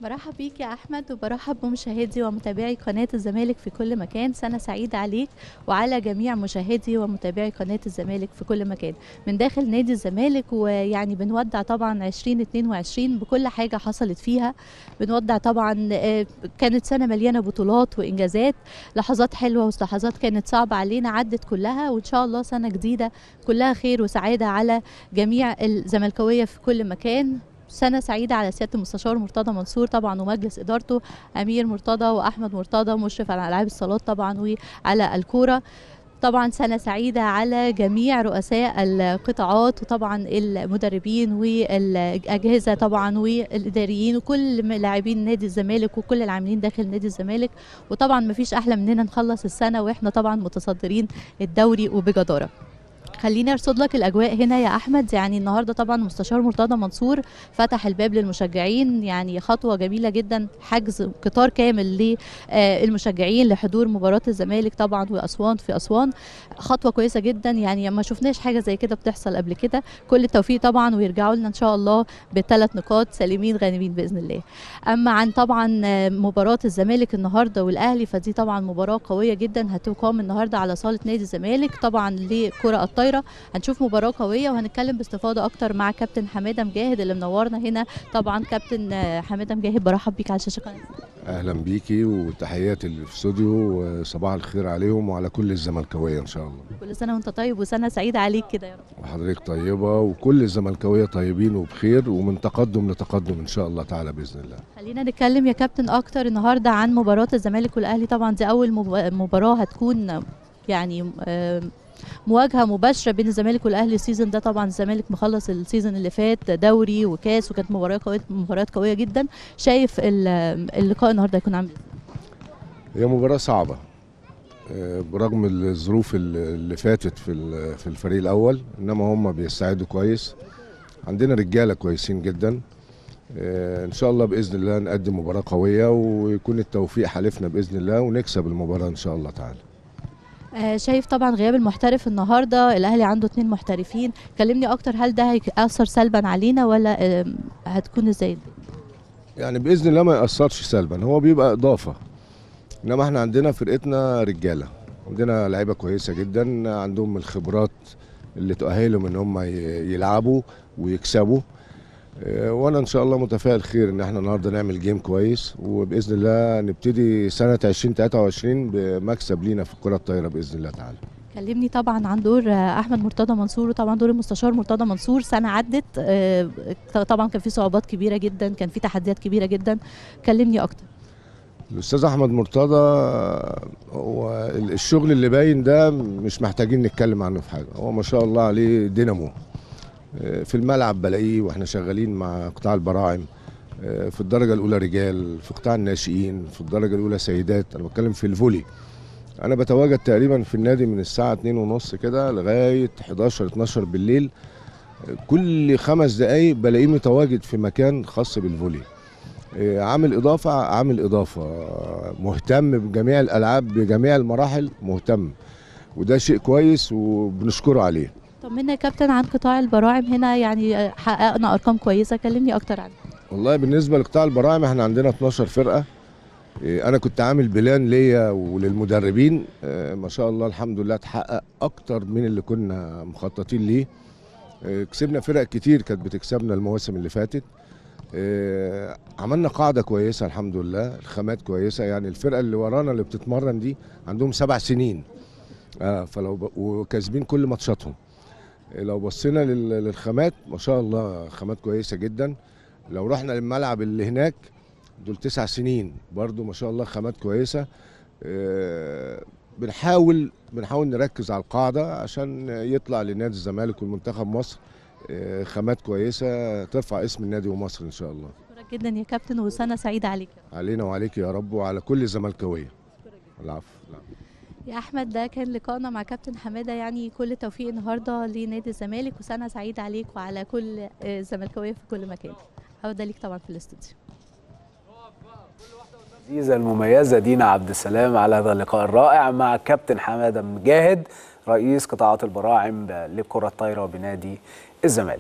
برحب بيك يا احمد وبرحب بمشاهدي ومتابعي قناه الزمالك في كل مكان سنه سعيده عليك وعلى جميع مشاهدي ومتابعي قناه الزمالك في كل مكان من داخل نادي الزمالك ويعني بنودع طبعا 2022 بكل حاجه حصلت فيها بنودع طبعا آه، كانت سنه مليانه بطولات وانجازات لحظات حلوه ولحظات كانت صعبه علينا عدت كلها وان شاء الله سنه جديده كلها خير وسعاده على جميع الزملكاويه في كل مكان سنة سعيدة على سيادة المستشار مرتضى منصور طبعا ومجلس إدارته أمير مرتضى وأحمد مرتضى مشرف على ألعاب الصالات طبعا وعلى الكورة طبعا سنة سعيدة على جميع رؤساء القطاعات وطبعا المدربين والأجهزة طبعا والإداريين وكل لاعبين نادي الزمالك وكل العاملين داخل نادي الزمالك وطبعا مفيش أحلى مننا نخلص السنة وإحنا طبعا متصدرين الدوري وبجدارة خليني ارصد لك الاجواء هنا يا احمد يعني النهارده طبعا مستشار مرتضى منصور فتح الباب للمشجعين يعني خطوه جميله جدا حجز قطار كامل للمشجعين لحضور مباراه الزمالك طبعا واسوان في اسوان خطوه كويسه جدا يعني ما شفناش حاجه زي كده بتحصل قبل كده كل التوفيق طبعا ويرجعوا لنا ان شاء الله بثلاث نقاط سالمين غانمين باذن الله اما عن طبعا مباراه الزمالك النهارده والاهلي فدي طبعا مباراه قويه جدا هتقام النهارده على صاله نادي الزمالك طبعا لكره الطايره هنشوف مباراه قويه وهنتكلم باستفاضه اكتر مع كابتن حماده مجاهد اللي منورنا هنا طبعا كابتن حماده مجاهد برحب بيك على شاشه قناه اهلا بيكي وتحياتي اللي في الاستوديو وصباح الخير عليهم وعلى كل الزملكاويه ان شاء الله كل سنه وانت طيب وسنه سعيده عليك كده يا رب وحضرتك طيبه وكل الزملكاويه طيبين وبخير ومن تقدم لتقدم ان شاء الله تعالى باذن الله خلينا نتكلم يا كابتن اكتر النهارده عن مباراه الزمالك والاهلي طبعا دي اول مب- مباراه هتكون يعني آه، مواجهه مباشره بين الزمالك والاهلي السيزون ده طبعا الزمالك مخلص السيزون اللي فات دوري وكاس وكانت مباراه قويه مباريات قويه جدا شايف ال- اللقاء النهارده هيكون عامل إزاي؟ هي مباراه صعبه آه، برغم الظروف اللي اللي فاتت في ال- في الفريق الاول انما هم بيستعدوا كويس عندنا رجاله كويسين جدا آه، ان شاء الله باذن الله نقدم مباراه قويه ويكون التوفيق حالفنا باذن الله ونكسب المباراه ان شاء الله تعالى آه، شايف طبعا غياب المحترف النهارده الاهلي عنده اتنين محترفين كلمني اكتر هل ده هيأثر سلبا علينا ولا آم، هتكون ازاي يعني باذن الله ما ياثرش سلبا هو بيبقى اضافه انما احنا عندنا فرقتنا رجاله عندنا لعيبه كويسه جدا عندهم الخبرات اللي تؤهلهم ان هم ي- يلعبوا ويكسبوا اه، وانا ان شاء الله متفائل خير ان احنا النهارده نعمل جيم كويس وباذن الله نبتدي سنه 2023 بمكسب لينا في الكره الطايره باذن الله تعالى كلمني طبعا عن دور آه، احمد مرتضى منصور وطبعا دور المستشار مرتضى منصور سنه عدت آه، طبعا كان في صعوبات كبيره جدا كان في تحديات كبيره جدا كلمني اكتر الاستاذ احمد مرتضى هو الشغل اللي باين ده مش محتاجين نتكلم عنه في حاجه هو ما شاء الله عليه دينامو في الملعب بلاقيه واحنا شغالين مع قطاع البراعم في الدرجه الاولى رجال في قطاع الناشئين في الدرجه الاولى سيدات انا بتكلم في الفولي انا بتواجد تقريبا في النادي من الساعه 2 ونص كده لغايه 11 12 بالليل كل خمس دقايق بلاقيه متواجد في مكان خاص بالفولي إيه، عامل اضافه عامل اضافه مهتم بجميع الالعاب بجميع المراحل مهتم وده شيء كويس وبنشكره عليه طمنا يا كابتن عن قطاع البراعم هنا يعني آه، حققنا ارقام كويسه كلمني اكتر عنه والله بالنسبه لقطاع البراعم احنا عندنا 12 فرقه إيه، انا كنت عامل بلان ليا وللمدربين إيه، ما شاء الله الحمد لله اتحقق اكتر من اللي كنا مخططين ليه إيه، كسبنا فرق كتير كانت بتكسبنا المواسم اللي فاتت إيه، عملنا قاعده كويسه الحمد لله الخامات كويسه يعني الفرقه اللي ورانا اللي بتتمرن دي عندهم سبع سنين اه فلو ب... وكاسبين كل ماتشاتهم إيه، لو بصينا لل... للخامات ما شاء الله خامات كويسه جدا لو رحنا للملعب اللي هناك دول تسع سنين برضو ما شاء الله خامات كويسه آه، بنحاول بنحاول نركز على القاعده عشان يطلع لنادي الزمالك والمنتخب مصر آه، خامات كويسه ترفع اسم النادي ومصر ان شاء الله شكرا جدا يا كابتن وسنه سعيده عليك علينا وعليك يا رب وعلى كل الزملكاويه العفو العفو. يا احمد ده كان لقائنا مع كابتن حماده يعني كل التوفيق النهارده لنادي الزمالك وسنه سعيده عليك وعلى كل آه، الزملكاويه في كل مكان عوده ليك طبعا في الاستوديو العزيزة المميزة دينا عبد السلام على هذا اللقاء الرائع مع كابتن حمادة مجاهد رئيس قطاعات البراعم لكرة الطايرة بنادي الزمالك